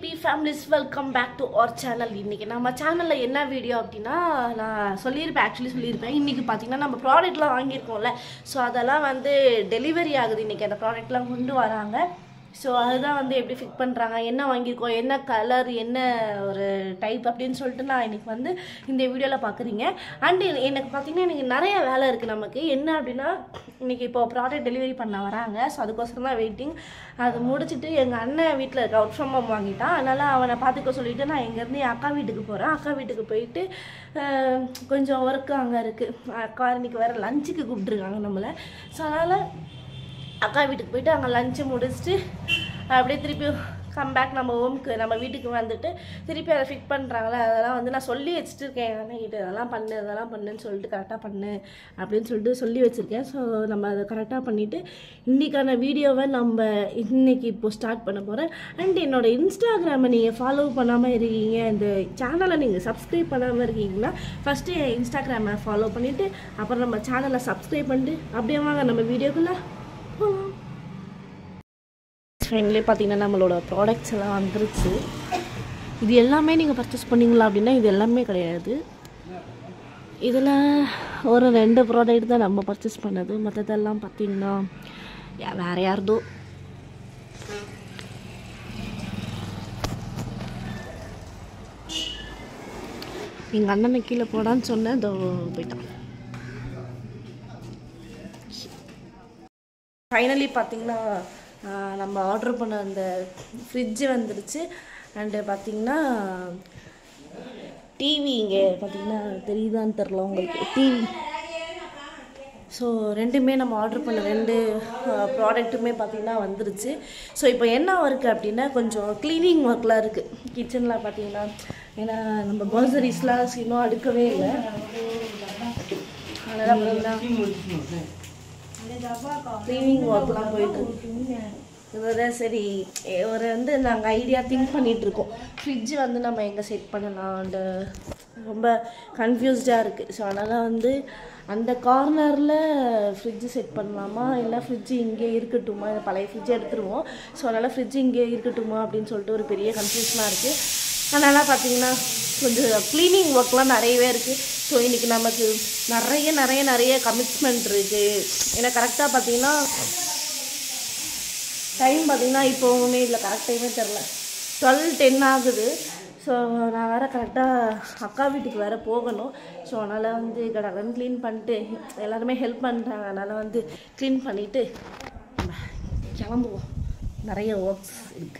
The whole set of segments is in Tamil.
Beauty families welcome back to அவர் சேனல் இன்னைக்கு நம்ம சேனலில் என்ன வீடியோ அப்படின்னா நான் சொல்லியிருப்பேன் ஆக்சுவலி சொல்லியிருப்பேன் இன்னைக்கு பார்த்தீங்கன்னா நம்ம ப்ராடக்ட்லாம் வாங்கியிருக்கோம்ல ஸோ அதெல்லாம் வந்து டெலிவரி ஆகுது இன்னைக்கு அந்த ப்ராடக்ட்லாம் கொண்டு வராங்க ஸோ அதுதான் வந்து எப்படி ஃபிட் பண்ணுறாங்க என்ன வாங்கியிருக்கோம் என்ன கலர் என்ன ஒரு டைப் அப்படின்னு சொல்லிட்டு நான் இன்னைக்கு வந்து இந்த வீடியோவில் பார்க்குறீங்க அண்ட் எனக்கு பார்த்தீங்கன்னா எனக்கு நிறைய வேலை இருக்குது நமக்கு என்ன அப்படின்னா இன்னைக்கு இப்போ ப்ராடக்ட் டெலிவரி பண்ண வராங்க ஸோ அதுக்கோசரம் தான் வெயிட்டிங் அது முடிச்சுட்டு எங்கள் அண்ணன் வீட்டில் இருக்க அவுட் ஃப்ரம் ஹோம் வாங்கிட்டான் அதனால் அவனை பார்த்துக்க சொல்லிட்டு நான் இங்கேருந்து என் அக்கா வீட்டுக்கு போகிறேன் அக்கா வீட்டுக்கு போயிட்டு அஹ், கொஞ்சம் ஒர்க்கு அங்கே இருக்குது அக்கா இன்னைக்கு வேறு லஞ்சுக்கு கூப்பிட்ருக்காங்க நம்மளை ஸோ அதனால் அக்கா வீட்டுக்கு போயிட்டு அங்கே லஞ்சு முடிச்சுட்டு அப்படியே திருப்பி கம்பேக் நம்ம ஹோம்க்கு நம்ம வீட்டுக்கு வந்துட்டு திருப்பி அதை ஃபிட் பண்ணுறாங்களே அதெல்லாம் வந்து நான் சொல்லி வச்சுட்டு இருக்கேன் எங்கள் அண்ணன் கிட்ட இதெல்லாம் பண்ணு இதெல்லாம் பண்ணுன்னு சொல்லிட்டு கரெக்டாக பண்ணு அப்படின்னு சொல்லிட்டு சொல்லி வச்சுருக்கேன் ஸோ நம்ம அதை கரெக்டாக பண்ணிவிட்டு இன்றைக்கான வீடியோவை நம்ம இன்னைக்கு இப்போ ஸ்டார்ட் பண்ண போகிறேன் அண்ட் என்னோட இன்ஸ்டாகிராமை நீங்கள் ஃபாலோ பண்ணாமல் இருக்கீங்க இந்த சேனலை நீங்கள் சப்ஸ்கிரைப் பண்ணாமல் இருக்கீங்கன்னா ஃபஸ்ட்டு என் இன்ஸ்டாகிராமை ஃபாலோ பண்ணிவிட்டு அப்புறம் நம்ம சேனலை சப்ஸ்கிரைப் பண்ணிட்டு அப்படியே வாங்க நம்ம வீடியோக்குள்ளே போகலாம் ஃபைனலி பார்த்தீங்கன்னா நம்மளோட ப்ராடக்ட்ஸ் எல்லாம் வந்துருச்சு இது எல்லாமே நீங்கள் பர்ச்சேஸ் பண்ணீங்களா அப்படின்னா இது எல்லாமே கிடையாது இதில் ஒரு ரெண்டு ப்ராடக்ட் தான் நம்ம பர்ச்சேஸ் பண்ணது மற்றதெல்லாம் பார்த்தீங்கன்னா யா வேறு யார்தோ எங்கள் அண்ணனை கீழே போடான்னு சொன்னேன் இதோ போயிட்டான் ஃபைனலி பார்த்தீங்கன்னா ஆஹ், நம்ம ஆர்டர் பண்ண அந்த ஃப்ரிட்ஜு வந்துருச்சு அண்டு பார்த்தீங்கன்னா டிவி இங்கே பார்த்தீங்கன்னா தெரியுதான்னு தெரில உங்களுக்கு டிவி ஸோ ரெண்டுமே நம்ம ஆர்டர் பண்ண ரெண்டு ப்ராடக்ட்டுமே பார்த்தீங்கன்னா வந்துருச்சு ஸோ இப்போ என்ன ஒர்க்கு அப்படின்னா கொஞ்சம் க்ளீனிங் ஒர்க்லாம் இருக்குது கிச்சனில் பார்த்தீங்கன்னா ஏன்னா நம்ம பர்சரிஸ்லாம் இன்னும் அடுக்கவே இல்லை அதெல்லாம் பார்த்தீங்கன்னா க்ளீனிங் ஒர்க்லாம் போயிட்டு இருக்கு இதோட சரி எ- ஒரு வந்து நாங்கள் ஐடியா திங்க் பண்ணிட்டு இருக்கோம் ஃப்ரிட்ஜ் வந்து நம்ம எங்கே செட் பண்ணலாம்னு ரொம்ப கன்ஃபியூஸ்டாக இருக்குது ஸோ அதனால் வந்து அந்த கார்னரில் ஃப்ரிட்ஜு செட் பண்ணலாமா இல்லை ஃப்ரிட்ஜு இங்கே இருக்கட்டுமா இந்த பழைய ஃப்ரிட்ஜ் எடுத்துருவோம் ஸோ அதனால் ஃப்ரிட்ஜ் இங்கே இருக்கட்டுமா அப்படின்னு சொல்லிட்டு ஒரு பெரிய கன்ஃபியூஷனாக இருக்குது அதனால் பார்த்தீங்கன்னா கொஞ்சம் க்ளீனிங் ஒர்க்லாம் நிறையவே இருக்குது ஸோ இன்றைக்கி நமக்கு நிறைய நிறைய நிறைய கமிட்மெண்ட் இருக்குது ஏன்னா கரெக்டாக பார்த்தீங்கன்னா டைம் பார்த்தீங்கன்னா இப்போவுமே இல்லை கரெக்ட் டைமே தெரில டுவெல் டென் ஆகுது ஸோ நான் வேறு கரெக்டாக அக்கா வீட்டுக்கு வேறு போகணும் ஸோ அதனால் வந்து கடகடன் க்ளீன் பண்ணிட்டு எல்லாருமே ஹெல்ப் பண்ணுறாங்க அதனால் வந்து க்ளீன் பண்ணிவிட்டு கிளம்புவோம் நிறைய ஒர்க்ஸ் இருக்குது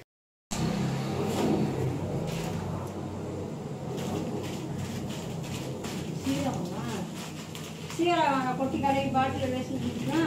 சீரகம் கொட்டி கடைக்கு பாட்டில் பேசிக்கிட்டுனா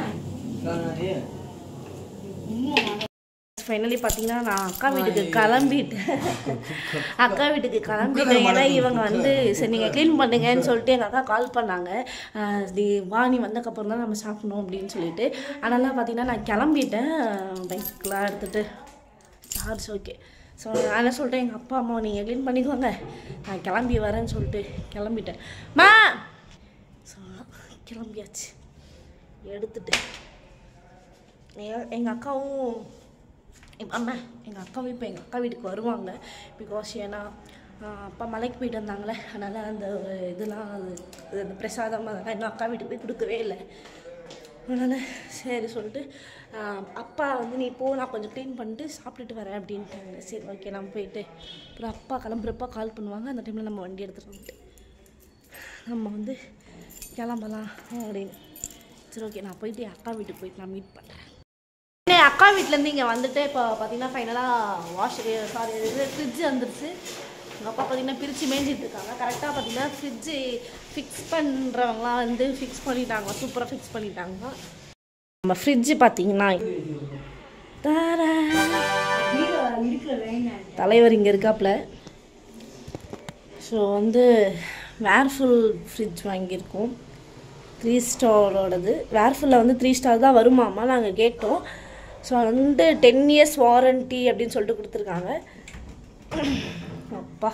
ஃபைனலி பார்த்தீங்கன்னா நான் அக்கா வீட்டுக்கு கிளம்பிட்டேன் அக்கா வீட்டுக்கு கிளம்பிட்டேன் ஏன்னா இவங்க வந்து சரி நீங்கள் க்ளீன் பண்ணுங்கன்னு சொல்லிட்டு எங்கள் அக்கா கால் பண்ணாங்க ஆஹ் தி வா நீ வந்தக்கப்புறம் தான் நம்ம சாப்பிடணும் அப்படின்னு சொல்லிட்டு அதனால் பார்த்தீங்கன்னா நான் கிளம்பிட்டேன் பைக்லாம் எடுத்துகிட்டு சார்ஜ் ஓகே ஸோ நான் என்ன சொல்லிட்டேன் எங்கள் அப்பா அம்மா நீங்கள் க்ளீன் பண்ணிக்கோங்க நான் கிளம்பி வரேன்னு சொல்லிட்டு கிளம்பிட்டேன் மா ஸோ கிளம்பியாச்சு எடுத்துட்டு எங்கள் அக்காவும் எங்க அம்மா எங்கள் அக்காவும் இப்போ எங்கள் அக்கா வீட்டுக்கு வருவாங்க பிகாஸ் ஏன்னா ஆஹ், அப்பா மலைக்கு போயிட்டு வந்தாங்களே அதனால் அந்த ஒரு இதெல்லாம் அது இது அந்த பிரசாதம் அதெல்லாம் இன்னும் அக்கா வீட்டுக்கு போய் கொடுக்கவே இல்லை அதனால் சரி சொல்லிட்டு ஆஹ், அப்பா வந்து நீ போ நான் கொஞ்சம் க்ளீன் பண்ணிட்டு சாப்பிட்டுட்டு வரேன் அப்படின்ட்டாங்க சரி ஓகே நம்ம போயிட்டு அப்புறம் அப்பா கிளம்புறப்ப கால் பண்ணுவாங்க அந்த டைமில் நம்ம வண்டி எடுத்துகிட்டு வந்துட்டு நம்ம வந்து கிளம்பலாம் அப்படின்னு சரி ஓகே நான் போயிட்டு என் அக்கா வீட்டுக்கு போயிட்டு நான் மீட் பண்ணுறேன் என் அக்கா வீட்டிலேருந்து இங்கே வந்துட்டு இப்போ பார்த்தீங்கன்னா ஃபைனலாக வாஷ் சாரி இது ஃப்ரிட்ஜ் வந்துருச்சு எங்கள் அப்பா பார்த்தீங்கன்னா பிரித்து மேய்ஞ்சிட்டு இருக்காங்க கரெக்டாக பார்த்தீங்கன்னா ஃப்ரிட்ஜு ஃபிக்ஸ் பண்ணுறவங்களாம் வந்து ஃபிக்ஸ் பண்ணிட்டாங்க சூப்பராக ஃபிக்ஸ் பண்ணிட்டாங்க நம்ம ஃப்ரிட்ஜு பார்த்தீங்கன்னா தாரா. தலைவர் இங்கே இருக்காப்புல ஸோ வந்து வேர்ஃபுல் ஃப்ரிட்ஜ் வாங்கியிருக்கோம் த்ரீ ஸ்டாரோடது வேர்ஃபுல்லில் வந்து த்ரீ ஸ்டார் தான் வருமாமா நாங்கள் கேட்டோம் ஸோ வந்து டென் இயர்ஸ் வாரண்ட்டி அப்படின்னு சொல்லிட்டு கொடுத்துருக்காங்க அப்பா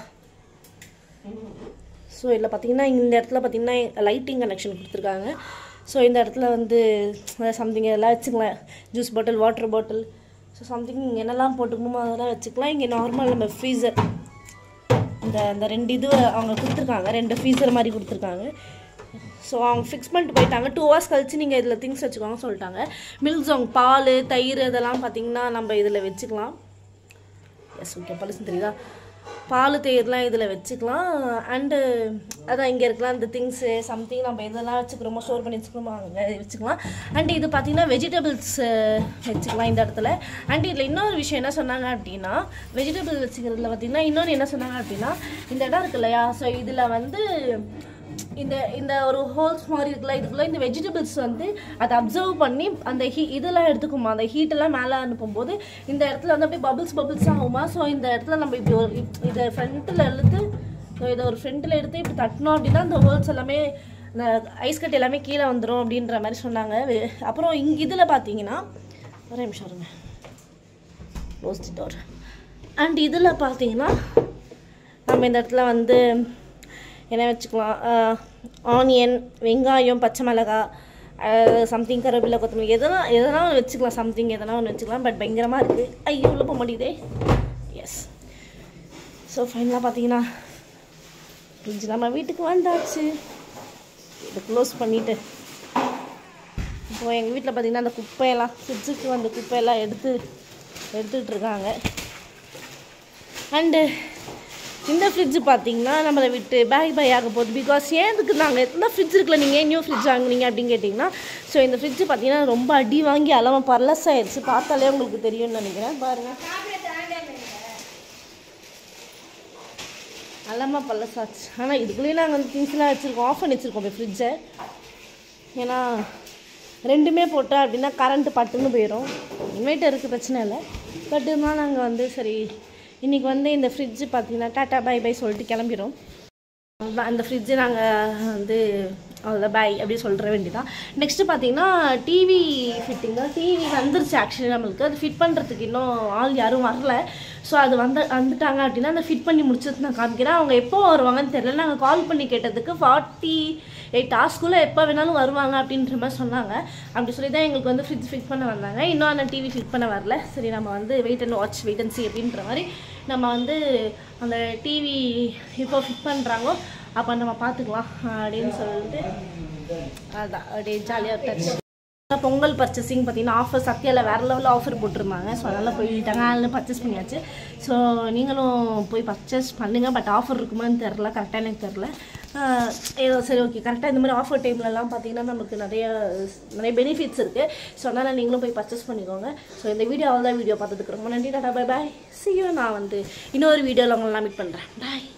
ஸோ இதில் பார்த்தீங்கன்னா இந்த இடத்துல பார்த்தீங்கன்னா லைட்டிங் கனெக்ஷன் கொடுத்துருக்காங்க ஸோ இந்த இடத்துல வந்து சம்திங் எல்லாம் வச்சுங்களேன் juice bottle water bottle so something இங்கே என்னெல்லாம் போட்டுக்கணுமோ அதெல்லாம் வச்சுக்கலாம் இங்கே நார்மல் நம்ம ஃப்ரீசர் இந்த இந்த ரெண்டு இது அவங்க கொடுத்துருக்காங்க ரெண்டு ஃப்ரீசர் மாதிரி கொடுத்துருக்காங்க ஸோ அவங்க ஃபிக்ஸ் பண்ணிட்டு போயிட்டாங்க டூ ஹவர்ஸ் கழிச்சு நீங்கள் இதில் திங்ஸ் வச்சுக்கோங்க சொல்லிட்டாங்க மில்க் ஜோங் பால் தயிர் இதெல்லாம் பார்த்தீங்கன்னா நம்ம இதில் வச்சுக்கலாம் எஸ் ஓகே பழுசு தெரியுதா பால் தயிர்லாம் இதில் வச்சுக்கலாம் அண்டு அதான் இங்கே இருக்கலாம் இந்த திங்ஸு சம்திங் நம்ம எதெல்லாம் வச்சுக்கிறோமோ ஸ்டோர் பண்ணி வச்சுக்கிறோமோ அங்கே வச்சுக்கலாம் அண்ட் இது பார்த்தீங்கன்னா வெஜிடபிள்ஸ் வச்சுக்கலாம் இந்த இடத்துல அண்ட் இதில் இன்னொரு விஷயம் என்ன சொன்னாங்க அப்படின்னா வெஜிடபிள் வச்சுக்கிறதுல பார்த்தீங்கன்னா இன்னொன்று என்ன சொன்னாங்க அப்படின்னா இந்த இடம் இருக்கு இல்லையா ஸோ இதில் வந்து இந்த இந்த ஒரு ஹோல்ஸ் மாதிரி இருக்குல்ல இதுக்குள்ள இந்த வெஜிடபிள்ஸ் வந்து அதை அப்சர்வ் பண்ணி அந்த ஹீ இதெல்லாம் எடுத்துக்குமா அந்த ஹீட்டெல்லாம் மேலே அனுப்பும்போது இந்த இடத்துல வந்து அப்படியே பபிள்ஸ் பபிள்ஸ் ஆகுமா ஸோ இந்த இடத்துல நம்ம இப்படி ஒரு இதை ஃப்ரண்ட்டில் எடுத்து ஸோ இதை ஒரு ஃப்ரண்ட்டில் எடுத்து இப்படி தட்டினோம் அப்படின்னா அந்த ஹோல்ஸ் எல்லாமே இந்த ஐஸ் கட்டி எல்லாமே கீழே வந்துடும் அப்படின்ற மாதிரி சொன்னாங்க வெ- அப்புறம் இங்கே இதில் பார்த்தீங்கன்னா ஒரு நிமிஷம் இருங்க க்ளோஸ் தி டோர் அண்ட் இதில் பார்த்தீங்கன்னா நம்ம இந்த இடத்துல வந்து என்ன வச்சுக்கலாம் ஆனியன் வெங்காயம் பச்சை மிளகாய் சம்திங் கருவேப்பிலை கொத்தமல்லி எதனா எதனா ஒன்று வச்சுக்கலாம் சம்திங் எதனா ஒன்று வச்சுக்கலாம் பட் பயங்கரமாக இருக்குது ஐயோ உள்ள போக மாட்டேங்குதே எஸ் ஸோ ஃபைனலாக பார்த்தீங்கன்னா ஃப்ரிட்ஜ் நம்ம வீட்டுக்கு வந்தாச்சு இதை க்ளோஸ் பண்ணிவிட்டு இப்போ எங்கள் வீட்டில் பார்த்தீங்கன்னா அந்த குப்பையெல்லாம் ஃப்ரிட்ஜுக்கு வந்த குப்பையெல்லாம் எடுத்து எடுத்துகிட்டு இருக்காங்க அண்டு இந்த ஃப்ரிட்ஜ் பார்த்தீங்கன்னா நம்மளை விட்டு பேக் பை ஆக போகுது பிகாஸ் ஏன் இதுக்கு நாங்கள் எந்த ஃப்ரிட்ஜ் இருக்குல்ல நீங்கள் ஏன் நியூ ஃப்ரிட்ஜ் வாங்குனீங்க அப்படின்னு கேட்டிங்கன்னா ஸோ இந்த ஃப்ரிட்ஜ் பார்த்தீங்கன்னா ரொம்ப அடி வாங்கி அலம பர்லஸ் ஆயிடுச்சு பார்த்தாலே உங்களுக்கு தெரியும்னு நினைக்கிறேன் பாருங்கள் அலமா பர்லஸ் ஆச்சு ஆனால் இதுக்குள்ளேயே நாங்கள் வந்து திங்ஸ்லாம் வச்சுருக்கோம் ஆஃப் பண்ணி வச்சுருக்கோம் இப்போ ஃப்ரிட்ஜை ஏன்னா ரெண்டுமே போட்டோம் அப்படின்னா கரண்ட்டு பட்டுன்னு போயிடும் இன்வெர்ட்டருக்கு பிரச்சனை இல்லை பட் இருந்தாலும் நாங்கள் வந்து சரி இன்றைக்கி வந்து இந்த ஃப்ரிட்ஜு பார்த்தீங்கன்னா டாட்டா பை பை சொல்லிட்டு கிளம்பிடும் அவ்வளோதான் அந்த ஃப்ரிட்ஜு நாங்கள் வந்து அவ்வளோ பை அப்படி சொல்கிற வேண்டியதான் நெக்ஸ்ட்டு பார்த்தீங்கன்னா டிவி ஃபிட்டிங்கு டிவி வந்துருச்சு ஆக்சுவலி நம்மளுக்கு அது ஃபிட் பண்ணுறதுக்கு இன்னும் ஆள் யாரும் வரல ஸோ அது வந்து வந்துட்டாங்க அப்படின்னா அந்த ஃபிட் பண்ணி முடிச்சது நான் காமிக்கிறேன் அவங்க எப்போ வருவாங்கன்னு தெரியல நாங்கள் கால் பண்ணி கேட்டதுக்கு ஃபார்ட்டி எயிட் டாஸ்க்குள்ளே எப்போ வேணாலும் வருவாங்க அப்படின்ற மாதிரி சொன்னாங்க அப்படி சொல்லி தான் எங்களுக்கு வந்து ஃப்ரிட்ஜ் ஃபிட் பண்ண வந்தாங்க இன்னும் அந்த டிவி ஃபிட் பண்ண வரல சரி நம்ம வந்து wait and watch wait and see அப்படின்ற மாதிரி நம்ம வந்து அந்த டிவி எப்போ ஃபிட் பண்ணுறாங்களோ அப்போ நம்ம பார்த்துக்கலாம் அப்படின்னு சொல்லிட்டு அதான் அப்படியே ஜாலியாக டச் பொங்கல் பர்ச்சேசிங் பார்த்தீங்கன்னா ஆஃபர் சத்யாவில் வேறு லெவலில் ஆஃபர் போட்டிருந்தாங்க ஸோ அதெல்லாம் போயிட்டாங்க அதில் பர்ச்சேஸ் பண்ணியாச்சு ஸோ நீங்களும் போய் பர்ச்சேஸ் பண்ணுங்கள் பட் ஆஃபர் இருக்குமான்னு தெரில கரெக்டாக எனக்கு தெரில ஆஹ் ஏதோ சரி ஓகே கரெக்டாக இந்த மாதிரி ஆஃபர் டைம்லலாம் பார்த்தீங்கன்னா நமக்கு நிறைய நிறைய பெனிஃபிட்ஸ் இருக்குது ஸோ அதனால் நீங்களும் போய் பர்ச்சேஸ் பண்ணிக்கோங்க ஸோ இந்த வீடியோ அவ்வளோதான் வீடியோ பார்த்ததுக்கு ரொம்ப நன்றி டாடா பை பாய் see you நான் வந்து இன்னொரு வீடியோவில் உங்களை மீட் பண்ணுறேன் பாய்